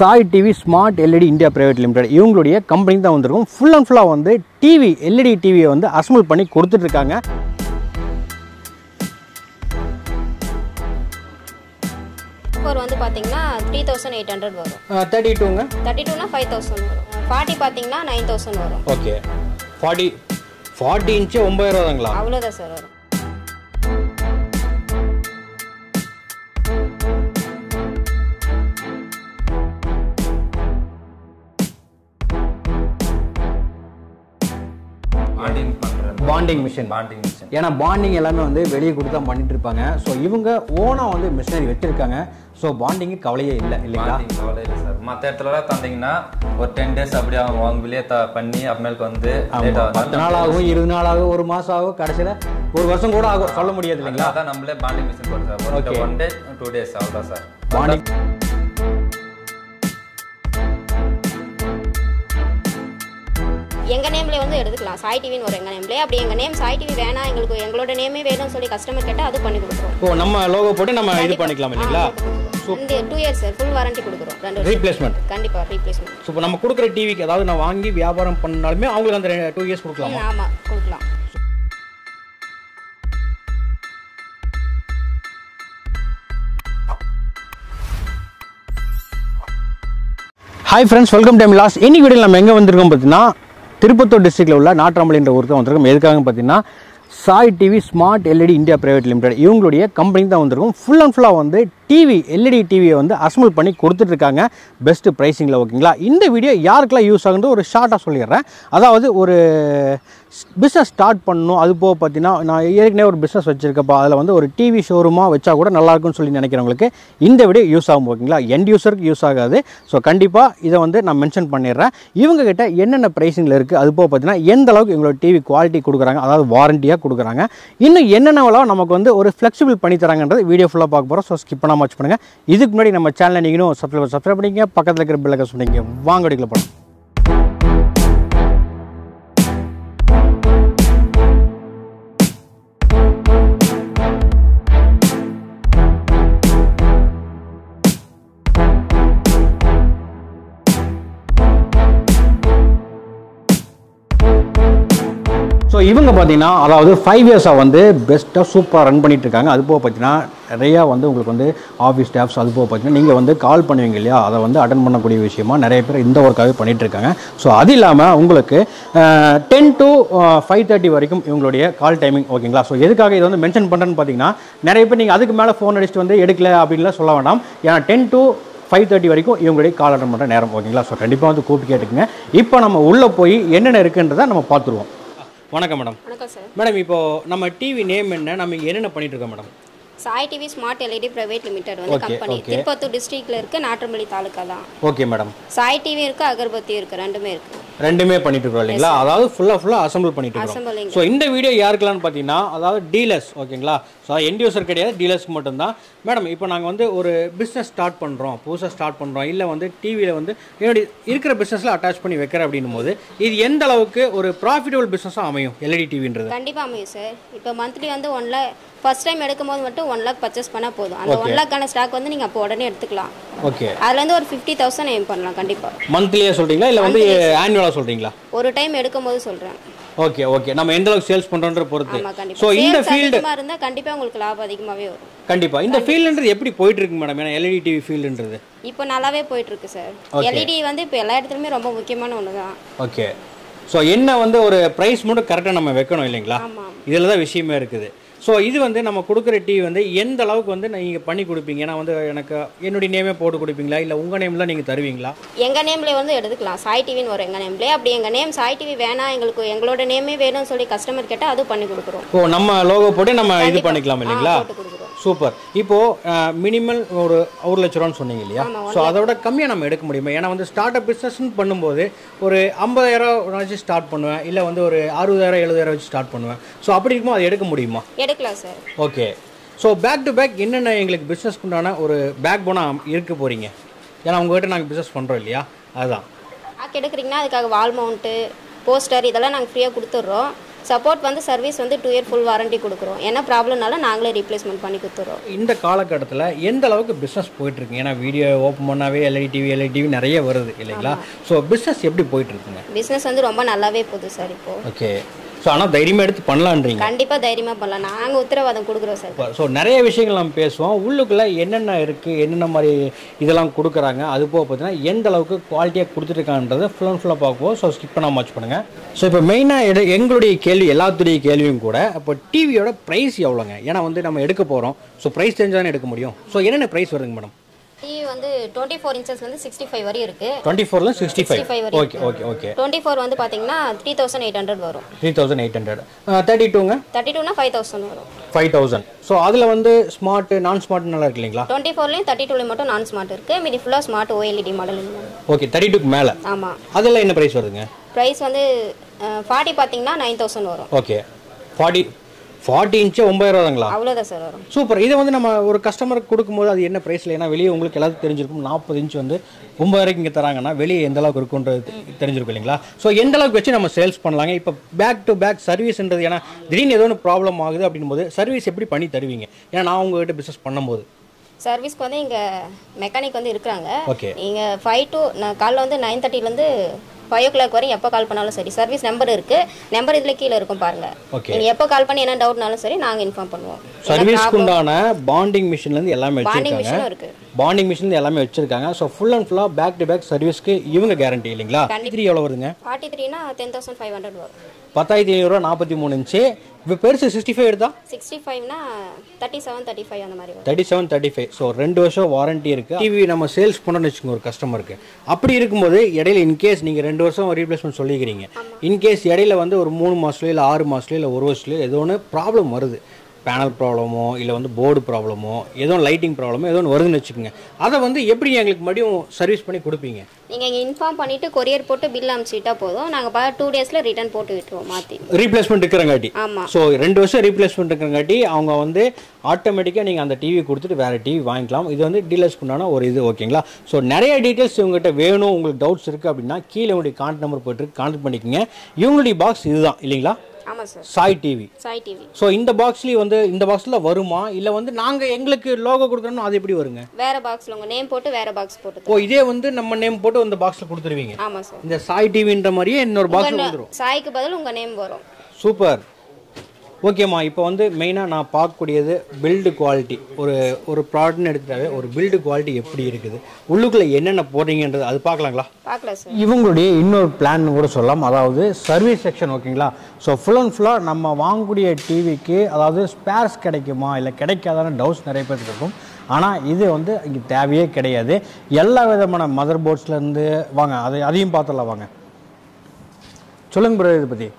Sai TV smart LED India private limited இவங்களுடைய company தான் வந்திருக்கும் ஃபுல் அண்ட் ஃபுல்லாக வந்து டிவி எல்இடி டிவியை வந்து அசம்பிள் பண்ணி கொடுத்துட்ருக்காங்க ஃபோர் வந்து பார்த்தீங்கன்னா த்ரீ தௌசண்ட் எயிட் ஹண்ட்ரட் வரும் தேர்ட்டி டூங்க தேர்ட்டி டூனா ஃபைவ் தௌசண்ட் வரும் ஃபார்ட்டி பார்த்தீங்கன்னா நைன் தௌசண்ட் வரும் ஓகே ஃபார்ட்டி ஃபார்ட்டி இன்ச்சு ஒம்பதாயிரம் ரூபாங்களா அவ்வளோதான் சார் வரும் பாண்டிங் பண்றேன் பாண்டிங் மிஷின் பாண்டிங் மிஷின் ஏன்னா பாண்டிங் எல்லாமே வந்து வெளியே கொடுத்து தான் பண்ணிட்டு இருப்பாங்க ஸோ இவங்க ஓனாக வந்து மிஷினரி வச்சிருக்காங்க ஸோ பாண்டிங்கு கவலையே இல்லை இல்லைங்களா பாண்டிங் கவலை இல்லை சார் மற்ற இடத்துலலாம் தந்தீங்கன்னா ஒரு டென் டேஸ் அப்படியே அவங்க அவங்க வெளியே த பண்ணி அப்புறமேலுக்கு வந்து லேட் பத்து நாள் ஆகும் இருபது நாள் ஆகும் ஒரு மாதம் ஆகும் கடைசியில் ஒரு வருஷம் கூட ஆகும் சொல்ல முடியாது இல்லைங்களா அதான் நம்மளே பாண்டிங் மிஷின் போட்டு sir Okay. One day two days அவ்வளோதான் சார் பாண்டிங் எங்கள் நேம்லேயே வந்து எடுத்துக்கலாம் சாய் டிவின்னு வரும் எங்கள் நேம்லேயே அப்படி எங்கள் நேம் சாய் டிவி வேணாம் எங்களுக்கு எங்களோட நேமே வேணும்னு சொல்லி கஸ்டமர் கேட்டால் அது பண்ணி கொடுக்குறோம் ஓ நம்ம லோகோ போட்டு நம்ம இது பண்ணிக்கலாம் இல்லைங்களா இந்த two years sir full warranty கொடுக்குறோம் ரெண்டு வருஷம் ரீப்ளேஸ்மெண்ட் கண்டிப்பாக ரீப்ளேஸ்மெண்ட் ஸோ இப்போ நம்ம கொடுக்குற டிவிக்கு அதாவது நான் வாங்கி வியாபாரம் பண்ணாலுமே அவங்களுக்கு அந்த டூ இயர்ஸ் கொடுக்கலாமா ஆமாம் கொடுக்கலாம் hi friends welcome time loss இன்னைக்கு வீடியோ நம்ம எங்கே வந்திருக்கோம் பார்த்தீங்கன்னா திருப்பத்தூர் டிஸ்ட்ரிக்டில் உள்ள நாட்டாமலைன்ற ஊருக்கு தான் வந்திருக்கோம் எதுக்காக பார்த்தீங்கன்னா Sai TV smart LED India private limited இவங்களுடைய கம்பெனி தான் வந்திருக்கும் ஃபுல் அண்ட் ஃபுல்லாக வந்து டிவி எல்இடி டிவியை வந்து அசம்பிள் பண்ணி கொடுத்துட்ருக்காங்க பெஸ்ட் ப்ரைஸிங்கில் ஓகேங்களா இந்த வீடியோ யாருக்கெல்லாம் யூஸ் ஆகுது ஒரு ஷார்ட்டாக சொல்லிடுறேன் அதாவது ஒரு பிஸ்னஸ் ஸ்டார்ட் பண்ணணும் அது போக பார்த்தீங்கன்னா நான் ஏற்கனவே ஒரு பிஸ்னஸ் வச்சுருக்கப்பா அதில் வந்து ஒரு டிவி ஷோரூமாக வச்சா கூட நல்லா இருக்கும்னு சொல்லி நினைக்கிறவங்களுக்கு இந்த வீடியோ யூஸ் ஆகும் ஓகேங்களா எண்ட் யூஸருக்கு யூஸ் ஆகாது ஸோ கண்டிப்பாக இதை வந்து நான் மென்ஷன் பண்ணிடுறேன் இவங்க கிட்ட என்னென்ன ப்ரைஸிங்கில் இருக்குது அது போக பார்த்தீங்கன்னா எந்த அளவுக்கு எங்களோட டிவி குவாலிட்டி கொடுக்குறாங்க அதாவது வாரண்டியாக கொடுக்குறாங்க இன்னும் என்னென்னவெல்லாம் நமக்கு வந்து ஒரு ஃப்ளெக்சிபிள் பண்ணி தராங்கன்றது வீடியோ ஃபுல்லாக பார்க்க போகிறோம் ஸோ ஸ்கிப் பண்ணாமல் வாட்ச் பண்ணுங்கள் இதுக்கு முன்னாடி நம்ம சேனலை நீங்களும் சப்ஸ்கிரைப் சப்ஸ்கிரைப் பண்ணிங்க பக்கத்தில் இருக்கிற பில்லுக்கு சொன்னீங்க வாங்க வீடியோக்குள்ள போகலாம் ஸோ இவங்க பார்த்தீங்கன்னா அதாவது ஃபைவ் இயர்ஸாக வந்து பெஸ்ட்டாக சூப்பராக ரன் பண்ணிட்டு இருக்காங்க அது போக பார்த்தீங்கன்னா நிறையா வந்து உங்களுக்கு வந்து ஆஃபீஸ் ஸ்டாஃப்ஸ் அது போக பார்த்தீங்கன்னா நீங்கள் வந்து கால் பண்ணுவீங்க இல்லையா அதை வந்து அட்டன் பண்ணக்கூடிய விஷயமா நிறைய பேர் இந்த ஒர்க்காகவே பண்ணிட்டு இருக்காங்க ஸோ அது இல்லாமல் உங்களுக்கு டென் டு ஃபைவ் தேர்ட்டி வரைக்கும் இவங்களுடைய கால் டைமிங் ஓகேங்களா ஸோ எதுக்காக இதை வந்து மென்ஷன் பண்ணுறேன்னு பார்த்தீங்கன்னா நிறைய பேர் நீங்கள் அதுக்கு மேலே ஃபோன் அடிச்சுட்டு வந்து எடுக்கல அப்படின்லாம் சொல்ல வேண்டாம் ஏன்னா டென் டு ஃபைவ் தேர்ட்டி வரைக்கும் இவங்களுடைய கால் அட்டன் பண்ணுற நேரம் ஓகேங்களா ஸோ கண்டிப்பாக வந்து கூப்பிட்டு கேட்டுக்குங்க இப்போ நம்ம உள்ளே போய் என்னென்ன இருக்குன்றதை நம்ம பார்த்துருவோம் வணக்கம் மேடம் வணக்கம் சார் மேடம் இப்போ நம்ம டிவி நேம் என்ன நம்ம இங்கே என்னென்ன பண்ணிட்டு இருக்கோம் madam Sai TV smart LED private limited வந்து Okay, கம்பெனி okay. திருப்பத்தூர் டிஸ்ட்ரிக்ட்ல இருக்கு நாற்றம்பள்ளி தாலுக்கா தான் ஓகே மேடம் சாய் டிவி இருக்கு அகர்பத்தி இருக்கு ரெண்டுமே இருக்கு ரெண்டுமே பண்ணிட்டு இருக்கோம் இல்லைங்களா அதாவது ஃபுல்லாக ஃபுல்லாக அசம்பிள் பண்ணிட்டு இருக்கோம் Assembling. ஸோ இந்த வீடியோ யாருக்கெல்லாம் பார்த்தீங்கன்னா அதாவது டீலர்ஸ் ஓகேங்களா ஸோ எண்ட் யூசர் கிடையாது டீலர்ஸ்க்கு மட்டும்தான் மேடம் இப்போ நாங்கள் வந்து ஒரு பிஸ்னஸ் ஸ்டார்ட் பண்ணுறோம் புதுசாக ஸ்டார்ட் பண்ணுறோம் இல்லை வந்து டிவியில் வந்து என்னுடைய இருக்கிற பிஸ்னஸில் அட்டாச் பண்ணி வைக்கிறேன் அப்படின்னும் போது இது எந்த அளவுக்கு ஒரு ப்ராஃபிட்டபிள் பிஸ்னஸாக அமையும் எல்இடி டிவின்றது கண்டிப்பா அமையும் சார் இப்போ மந்த்லி வந்து ஒன் லேக் ஃபர்ஸ்ட் டைம் எடுக்கும் போது மட்டும் ஒன் லேக் பர்ச்சேஸ் பண்ணா போதும் அந்த ஒன் லேக்கான ஸ்டாக் வந்து நீங்க அப்போ உடனே எடுத்துக்கலாம் ஓகே அதுல இருந்து ஒரு ஃபிஃப்டி தௌசண்ட் எய்ம் பண்ணலாம் கண்டிப்பா மந்த்லியாக சொல்கிறீங்களா இல்லை வந்து ஆனுவலாக சொல்கிறீங்களா ஒரு டைம் எடுக்கும் போது சொல்றேன் ஓகே ஓகே நம்ம எந்த அளவுக்கு சேல்ஸ் பண்ணுறோன்ற பொறுத்து ஆமா ஸோ கண்டிப்பா இந்த சேல்ஸ் ஃபீல்டு அதிகமா இருந்தா கண்டிப்பா உங்களுக்கு லாபம் அதிகமாவே வரும் கண்டிப்பா இந்த ஃபீல்டுன்றது எப்படி போயிட்டு இருக்கு மேடம் ஏன்னா எல்இடி டிவி ஃபீல்டுன்றது இப்போ நல்லாவே போயிட்டு இருக்கு சார் எல்இடி வந்து இப்போ எல்லா இடத்துலயுமே ரொம்ப முக்கியமான ஒன்று தான் ஓகே ஸோ என்ன வந்து ஒரு ப்ரைஸ் மட்டும் கரெக்டாக நம்ம வைக்கணும் இல்லைங்களா ஆமா இதில் தான் விஷயமே இருக்குது ஸோ இது வந்து நம்ம கொடுக்குற டிவி வந்து எந்த அளவுக்கு வந்து நீங்கள் பண்ணி கொடுப்பீங்க ஏன்னா வந்து எனக்கு என்னுடைய நேமே போட்டு கொடுப்பீங்களா இல்லை உங்கள் நேம்லாம் நீங்கள் தருவீங்களா எங்க நேம்ல வந்து எடுத்துக்கலாம் சாய் டிவின்னு வரும் எங்க நேம்லயே அப்படி எங்க நேம் சாய் டிவி வேணாம் எங்களுக்கு எங்களோட நேமே வேணும்னு சொல்லி கஸ்டமர் கேட்டா அது பண்ணி கொடுக்குறோம் ஓ நம்ம லோகோ போட்டு நம்ம இது கண்டிப்பா. பண்ணிக்கலாம் ஆ, இல்லைங்களா போட்டு கொடுக்குறோம் சூப்பர் இப்போ மினிமல் ஒரு ஒரு லட்ச ரூபான்னு சொன்னீங்க இல்லையா ஆமா, ஸோ அதோட கம்மியாக நம்ம எடுக்க முடியுமா ஏன்னா வந்து ஸ்டார்ட் அப் பிஸ்னஸ்னு பண்ணும்போது ஒரு ஐம்பதாயிரம் வச்சு ஸ்டார்ட் பண்ணுவேன் இல்லை வந்து ஒரு அறுபதாயிரம் எழுபதாயிரம் வச்சு ஸ்டார்ட் பண்ணுவேன் ஸோ அப்படி இருக்கும்போது அது எடுக்க முடியுமா எடுக்கலாம் sir okay so back to back என்னென்ன எங்களுக்கு பிஸ்னஸ்க்கு உண்டான ஒரு பேக் போனாக இருக்க போகிறீங்க ஏன்னா உங்ககிட்ட நாங்கள் பிஸ்னஸ் பண்ணுறோம் இல்லையா அதுதான் ஆக் எடுக்கிறீங்கன்னா அதுக்காக வால் மவுண்ட்டு போஸ்டர் இதெல்லாம் நாங்கள் ஃப்ரீயாக கொடுத்துட்றோம் சப்போர்ட் வந்து சர்வீஸ் வந்து டூ இயர் ஃபுல் வாரண்டி கொடுக்குறோம் என்ன ப்ராப்ளம்னாலும் நாங்களே ரீப்ளேஸ்மெண்ட் பண்ணி கொடுத்துறோம் இந்த காலகட்டத்தில் எந்த அளவுக்கு பிஸ்னஸ் போயிட்டு இருக்கு ஏன்னா வீடியோ ஓப்பன் பண்ணாவே எல்ஐடி டிவி எல்ஐடி டிவி நிறைய வருது இல்லைங்களா ஸோ பிஸ்னஸ் எப்படி போயிட்டு இருக்குங்க பிஸ்னஸ் வந்து ரொம்ப நல்லாவே போகுது சார் இப்போ ஓகே ஸோ ஆனால் தைரியமாக எடுத்து பண்ணலான்றீங்க கண்டிப்பாக தைரியமாக பண்ணலாம் நாங்கள் உத்தரவாதம் கொடுக்குறோம் சார் ஸோ நிறைய விஷயங்கள் நம்ம பேசுவோம் உள்ளுக்குள்ளே என்னென்ன இருக்குது என்னென்ன மாதிரி இதெல்லாம் கொடுக்குறாங்க அது போக பார்த்தீங்கன்னா எந்த அளவுக்கு குவாலிட்டியாக கொடுத்துருக்கான்றதை ஃபுல் அண்ட் ஃபுல்லாக பார்க்குவோம் ஸோ ஸ்கிப் பண்ணாம வாட்ச் பண்ணுங்கள் ஸோ இப்போ மெயினாக எடு எங்களுடைய கேள்வி எல்லாத்துடைய கேள்வியும் கூட இப்போ டிவியோட ப்ரைஸ் எவ்வளோங்க ஏன்னா வந்து நம்ம எடுக்க போகிறோம் ஸோ ப்ரைஸ் தெரிஞ்சால் தானே எடுக்க முடியும் ஸோ என்னென்ன ப்ரைஸ் வருதுங்க மேடம் டிவி வந்து டுவெண்ட்டி ஃபோர் இன்ச்சஸ் வந்து சிக்ஸ்டி ஃபைவ் வரையும் இருக்கு டுவெண்ட்டி ஃபோரில் சிக்ஸ்டி ஃபைவ் 65 வரையும் okay okay okay twenty four வந்து பார்த்தீங்கன்னா த்ரீ தௌசண்ட் எயிட் ஹண்ட்ரட் வரும் three thousand eight hundred thirty டூங்க தேர்ட்டி டூனா ஃபைவ் தௌசண்ட் வரும் ஃபைவ் தௌசண்ட் ஸோ அதில் வந்து ஸ்மார்ட் நான் ஸ்மார்ட் நல்லா இருக்கு இல்லைங்களா டுவெண்ட்டி ஃபோர்லேயும் தேர்ட்டி டூலையும் மட்டும் நான் ஸ்மார்ட் இருக்கு மீதி ஃபுல்லாக smart OLED model okay thirty டூக்கு மேலே ஆமாம் அதெல்லாம் என்ன ப்ரைஸ் வருதுங்க ப்ரைஸ் வந்து ஃபார்ட்டி பார்த்தீங்கன்னா நைன் தௌசண்ட் வரும் ஓகே ஃபார்ட்டி ஃபார்ட்டி இன்ச்சு ஒம்பதாயிரம் ரூபாங்களா அவ்வளோதான் சார் வரும் சூப்பர் இதை வந்து நம்ம ஒரு கஸ்டமருக்கு கொடுக்கும்போது அது என்ன ப்ரைஸில் ஏன்னா வெளியே உங்களுக்கு எல்லாத்துக்கும் தெரிஞ்சிருக்கும் நாற்பது இன்ச் வந்து ஒம்பதாயிரம் இங்கே தராங்கன்னா வெளியே எந்த அளவுக்கு இருக்குன்றது தெ- தெரிஞ்சிருக்கும் இல்லைங்களா ஸோ எந்த அளவுக்கு வச்சு நம்ம சேல்ஸ் பண்ணலாங்க இப்போ பேக் டு பேக் சர்வீஸ்ன்றது ஏன்னா திடீர்னு ஏதோ ஒன்று ப்ராப்ளம் ஆகுது அப்படின்னும் போது சர்வீஸ் எப்படி பண்ணி தருவீங்க ஏன்னா நான் உங்ககிட்ட பிஸ்னஸ் பண்ணும்போது சர்வீஸ்க்கு வந்து இங்கே மெக்கானிக் வந்து இருக்கிறாங்க ஓகே நீங்கள் ஃபைவ் டு நான் காலைல வந்து நைன் தேர்ட்டிலேருந்து ஃபைவ் ஓ கிளாக் வரையும் எப்போ கால் பண்ணாலும் சரி சர்வீஸ் நம்பர் இருக்கு நம்பர் இதில் கீழே இருக்கும் பாருங்க Okay. நீங்கள் எப்போ கால் பண்ணி என்ன டவுட்னாலும் சரி நாங்கள் இன்ஃபார்ம் பண்ணுவோம் சர்வீஸ்க்கு உண்டான பாண்டிங் மிஷின்லேருந்து எல்லாமே பாண்டிங் வச்சிருக்காங்க மிஷினும் இருக்கு பாண்டிங் மிஷின் எல்லாமே வச்சிருக்காங்க ஸோ ஃபுல் அண்ட் ஃபுல்லாக பேக் டு பேக் சர்வீஸ்க்கு இவங்க கேரண்டி இல்லைங்களா த்ரீ எவ்வளோ வருதுங்க ஃபார்ட்டி த்ரீனா டென் தௌசண்ட் ஃபைவ் ஹண்ட்ரட் வரும் பத்தாயிரத்தி ஐநூறுரூவா நாற்பத்தி மூணு இன்ச்சு இப்போ பெருசு சிக்ஸ்டி ஃபைவ் எடுத்தா சிக்ஸ்டி ஃபைவ்னா தேர்ட்டி செவன் தேர்ட்டி ஃபைவ் அந்த மாதிரி வரும் thirty seven thirty five so ரெண்டு வருஷம் வாரண்டி இருக்குது டிவி நம்ம சேல்ஸ் பண்ணணும்னு வச்சுக்கோங்க ஒரு கஸ்டமருக்கு அப்படி இருக்கும்போது இடையில இன்கேஸ் நீங்கள் ரெண்டு வருஷம் ரீப்ளேஸ்மெண்ட் சொல்லிக்கிறீங்க இன்கேஸ் இடையில வந்து ஒரு மூணு மாதத்துலையோ இல்லை ஆறு மாதத்துலையோ இல்லை ஒரு வருஷத்துலையோ ஏதோ ஒன்று ப்ராப்ளம் வருது பேனல் ப்ராப்ளமோ இல்லை வந்து போர்டு ப்ராப்ளமோ ஏதோ லைட்டிங் ப்ராப்ளமோ ஏதோ ஒன்று வருதுன்னு வச்சுக்கோங்க அதை வந்து எப்படி எங்களுக்கு மறுபடியும் சர்வீஸ் பண்ணி கொடுப்பீங்க நீங்கள் இங்கே இன்ஃபார்ம் பண்ணிவிட்டு கொரியர் போட்டு பில் அனுப்பிச்சிட்டா போதும் நாங்கள் பா டூ டேஸில் ரிட்டர்ன் போட்டு விட்டுருவோம் மாற்றி ரீப்ளேஸ்மெண்ட் இருக்கிறங்காட்டி ஆமாம் ஸோ ரெண்டு வருஷம் ரீப்ளேஸ்மெண்ட் இருக்கிறங்காட்டி அவங்க வந்து ஆட்டோமேட்டிக்காக நீங்கள் அந்த டிவி கொடுத்துட்டு வேறு டிவி வாங்கிக்கலாம் இது வந்து டீலர்ஸ்க்கு உண்டான ஒரு இது ஓகேங்களா ஸோ நிறைய டீட்டெயில்ஸ் இவங்ககிட்ட வேணும் உங்களுக்கு டவுட்ஸ் இருக்குது அப்படின்னா கீழே உங்களுடைய கான்ட் நம்பர் போயிட்டு கான்டாக்ட் பண்ணிக்கோங்க இவங்களுடைய பாக்ஸ் இதுதான் இல்லைங்களா ஆமாம் sir Sai TV Sai TV so இந்த பாக்ஸ்லேயும் வந்து இந்த பாக்ஸில் வருமா இல்லை வந்து நாங்கள் எங்களுக்கு லோகோ கொடுக்குறோம்னா அது எப்படி வருங்க வேறு பாக்ஸில் உங்கள் நேம் போட்டு வேறு பாக்ஸ் போட்டு ஓ இதே வந்து நம்ம நேம் போட்டு அந்த பாக்ஸில் கொடுத்துருவீங்க ஆமாம் சார் இந்த சாய் டிவின்ற மாதிரியே இன்னொரு பாக்ஸில் உங்க வந்துடும் சாய்க்கு பதில் உங்கள் நேம் வரும் சூப்பர் ஓகேம்மா இப்போ வந்து மெயினாக நான் பார்க்கக்கூடியது பில்டு குவாலிட்டி ஒரு ஒரு ப்ராடக்ட்னு எடுத்துட்டாவே ஒரு பில்டு குவாலிட்டி எப்படி இருக்குது உள்ளுக்குள்ளே என்னென்ன போடுறீங்கன்றது அது பார்க்கலாங்களா பார்க்கல சார் இவங்களுடைய இன்னொரு பிளான் கூட சொல்லலாம் அதாவது சர்வீஸ் செக்ஷன் ஓகேங்களா ஸோ ஃபுல் அண்ட் ஃபுல்லாக நம்ம வாங்கக்கூடிய டிவிக்கு அதாவது ஸ்பேர்ஸ் கிடைக்குமா இல்லை கிடைக்காதான டவுட்ஸ் நிறைய பேருக்கு இருக்கும் ஆனால் இது வந்து இங்கே தேவையே கிடையாது எல்லா விதமான மதர் போர்ட்ஸ்லேருந்து வாங்க அதை அதையும் பார்த்துடலாம் வாங்க சொல்லுங்க ப்ரோ இதை பற்றி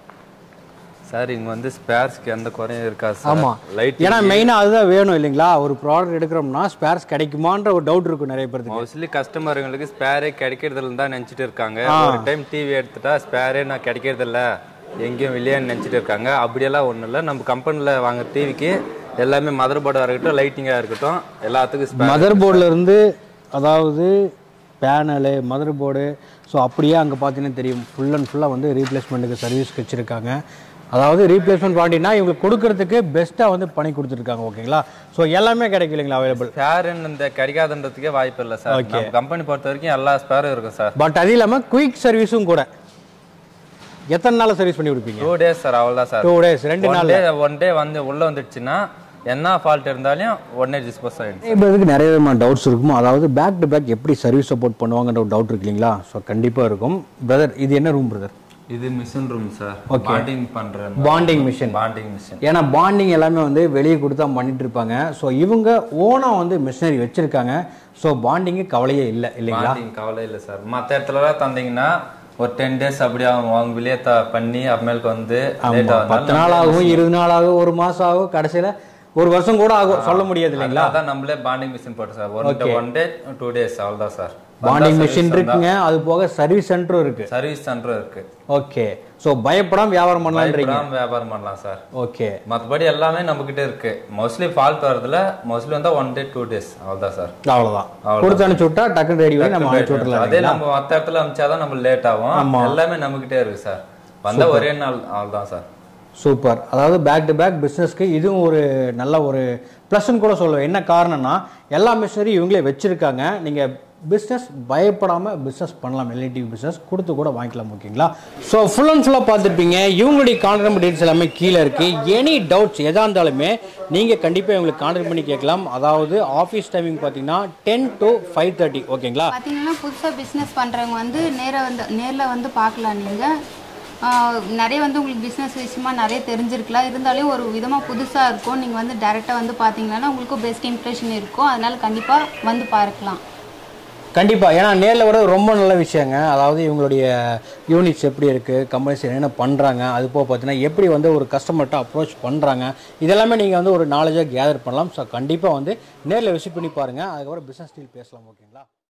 சார் இங்க வந்து ஸ்பேர்ஸ்க்கு எந்த குறையும் இருக்காது சார் ஆமாம் லைட் ஏன்னா மெயினாக அதுதான் வேணும் இல்லைங்களா ஒரு ப்ராடக்ட் எடுக்கிறோம்னா ஸ்பேர்ஸ் கிடைக்குமான்ற ஒரு டவுட் இருக்கும் நிறைய பேருக்கு மோஸ்ட்லி கஸ்டமருங்களுக்கு ஸ்பேரே கிடைக்கிறதுல தான் நினைச்சிட்டு இருக்காங்க ஒரு டைம் டிவி எடுத்துட்டா ஸ்பேரே நான் கிடைக்கிறது இல்ல எங்கேயும் இல்லையான்னு நினைச்சிட்டு இருக்காங்க அப்படியெல்லாம் ஒண்ணும் இல்லை நம்ம கம்பெனில வாங்க டிவிக்கு எல்லாமே மதர் போர்டாக இருக்கட்டும் லைட்டிங்காக இருக்கட்டும் எல்லாத்துக்கும் ஸ்பேர் மதர் போர்டில் இருந்து அதாவது பேனலு மதர் போர்டு ஸோ அப்படியே அங்கே பார்த்தீங்கன்னா தெரியும் ஃபுல் அண்ட் ஃபுல்லாக வந்து ரீப்ளேஸ்மெண்ட்டுக்கு சர்வீஸ் வச்சுருக்காங்க அதாவது ரீப்ளேஸ்மெண்ட் வாண்டினா இவங்களுக்கு கொடுக்கறதுக்கு பெஸ்ட்டாக வந்து பண்ணி கொடுத்துருக்காங்க ஓகேங்களா ஸோ எல்லாமே கிடைக்கும் இல்லைங்களா அவைலபிள் ஸ்பேருன்னு இந்த கிடைக்காதுன்றதுக்கே வாய்ப்பு இல்லை சார் நம்ம கம்பெனி பொறுத்த வரைக்கும் எல்லா ஸ்பேரும் இருக்கும் சார் பட் அது இல்லாமல் குயிக் சர்வீஸும் கூட எத்தனை நாள் சர்வீஸ் பண்ணி கொடுப்பீங்க டூ டேஸ் சார் அவ்வளோதான் சார் டூ டேஸ் ரெண்டு ஒன் நாள் டே ஒன் டே வந்து உள்ள வந்துடுச்சுன்னா என்ன ஃபால்ட் இருந்தாலும் உடனே டிஸ்போஸ் ஆயிடும் இப்போ இதுக்கு நிறைய விதமான டவுட்ஸ் இருக்கும் அதாவது பேக் டு பேக் எப்படி சர்வீஸ் சப்போர்ட் பண்ணுவாங்கன்ற ஒரு டவுட் இருக்கு இல்லைங்களா ஸோ கண்டிப்பாக இருக்கும் பிரதர் இது என்ன ரூம் பிரதர் இது மிஷின் ரூம் சார் பாண்டிங் பண்ற பாண்டிங் மிஷின் பாண்டிங் மிஷின் ஏன்னா பாண்டிங் எல்லாமே வந்து வெளியே கொடுத்து தான் பண்ணிட்டு இருப்பாங்க ஸோ இவங்க ஓனாக வந்து மிஷினரி வச்சிருக்காங்க ஸோ பாண்டிங்கு கவலையே இல்லை இல்லைங்களா பாண்டிங் கவலை இல்லை சார் மற்ற இடத்துலலாம் தந்தீங்கன்னா ஒரு டென் டேஸ் அப்படியே அவங்க அவங்க வெளியே த பண்ணி அப்புறமேலுக்கு வந்து லேட் பத்து நாள் ஆகும் இருபது நாள் ஆகும் ஒரு மாசம் ஆகும் கடைசியில ஒரு வருஷம் கூட ஆகும் சொல்ல முடியாது இல்லைங்களா அதான் நம்மளே பாண்டிங் மிஷின் போட்டோம் sir one day one day two days அவ்வளோதான் சார் பாண்டிங் மிஷின் இருக்குங்க அது போக சர்வீஸ் சென்டரும் இருக்கு சர்வீஸ் சென்டரும் இருக்கு ஓகே ஸோ பயப்படாம வியாபாரம் பண்ணலான்றீங்க பயப்படாம வியாபாரம் பண்ணலாம் சார் ஓகே மற்றபடி எல்லாமே நம்ம கிட்ட இருக்கு மோஸ்ட்லி ஃபால்ட் வரதுல மோஸ்ட்லி வந்தா ஒன் டே டூ டேஸ் அவ்வளோதான் சார் அவ்வளோதான் கொடுத்து அனுப்பிச்சு விட்டா டக்குன்னு ரெடி பண்ணி நம்ம அனுப்பிச்சு விட்டுலாம் அதே நம்ம மற்ற இடத்துல அனுப்பிச்சாதான் நம்ம லேட் ஆகும் எல்லாமே நம்ம கிட்டே இருக்கு சார் வந்தா ஒரே நாள் அவ்வளவுதான் சார் சூப்பர் அதாவது பேக் டு பேக் பிஸ்னஸ்க்கு இதுவும் ஒரு நல்ல ஒரு ப்ளஸ்ன்னு கூட சொல்லுவேன் என்ன காரணம்னா எல்லா மிஷினரி இவங்களே வச்சுருக்காங்க நீங்கள் பிஸ்னஸ் பயப்படாமல் பிஸ்னஸ் பண்ணலாம் எல்ஐடி பிஸ்னஸ் கொடுத்து கூட வாங்கிக்கலாம் ஓகேங்களா ஸோ ஃபுல் அண்ட் ஃபுல்லாக பார்த்துருப்பீங்க இவங்களுடைய கான்டாக்ட் டீல்ஸ் எல்லாமே கீழே இருக்குது எனி டவுட்ஸ் எதாக இருந்தாலுமே நீங்கள் கண்டிப்பாக இவங்களுக்கு கான்டாக்ட் பண்ணி கேட்கலாம் அதாவது ஆஃபீஸ் டைமிங் பார்த்தீங்கன்னா டென் டு ஃபைவ் தேர்ட்டி ஓகேங்களா பார்த்தீங்கன்னா புதுசாக பிஸ்னஸ் பண்ணுறவங்க வந்து நேராக வந்து நேரில் வந்து பார்க்கலாம் நீங்கள் ஆஹ் நிறைய வந்து உங்களுக்கு பிஸ்னஸ் விஷயமா நிறைய தெரிஞ்சிருக்கலாம் இருந்தாலும் ஒரு விதமாக புதுசாக இருக்கும் நீங்கள் வந்து டைரெக்டாக வந்து பார்த்தீங்கன்னா உங்களுக்கு பெஸ்ட் இம்ப்ரெஷன் இருக்கும் அதனால கண்டிப்பாக வந்து பார்க்கலாம் கண்டிப்பாக ஏன்னா நேரில் வர ரொம்ப நல்ல விஷயங்க அதாவது இவங்களுடைய யூனிட்ஸ் எப்படி இருக்குது கம்பெனிஸ் என்னென்ன பண்ணுறாங்க அது போக பார்த்தீங்கன்னா எப்படி வந்து ஒரு கஸ்டமர்கிட்ட அப்ரோச் பண்ணுறாங்க இதெல்லாமே நீங்கள் வந்து ஒரு நாலேஜாக கேதர் பண்ணலாம் ஸோ கண்டிப்பாக வந்து நேரில் விசிட் பண்ணி பாருங்கள் அதுக்கப்புறம் பிஸ்னஸ் டீல் பேசலாம் ஓகேங்களா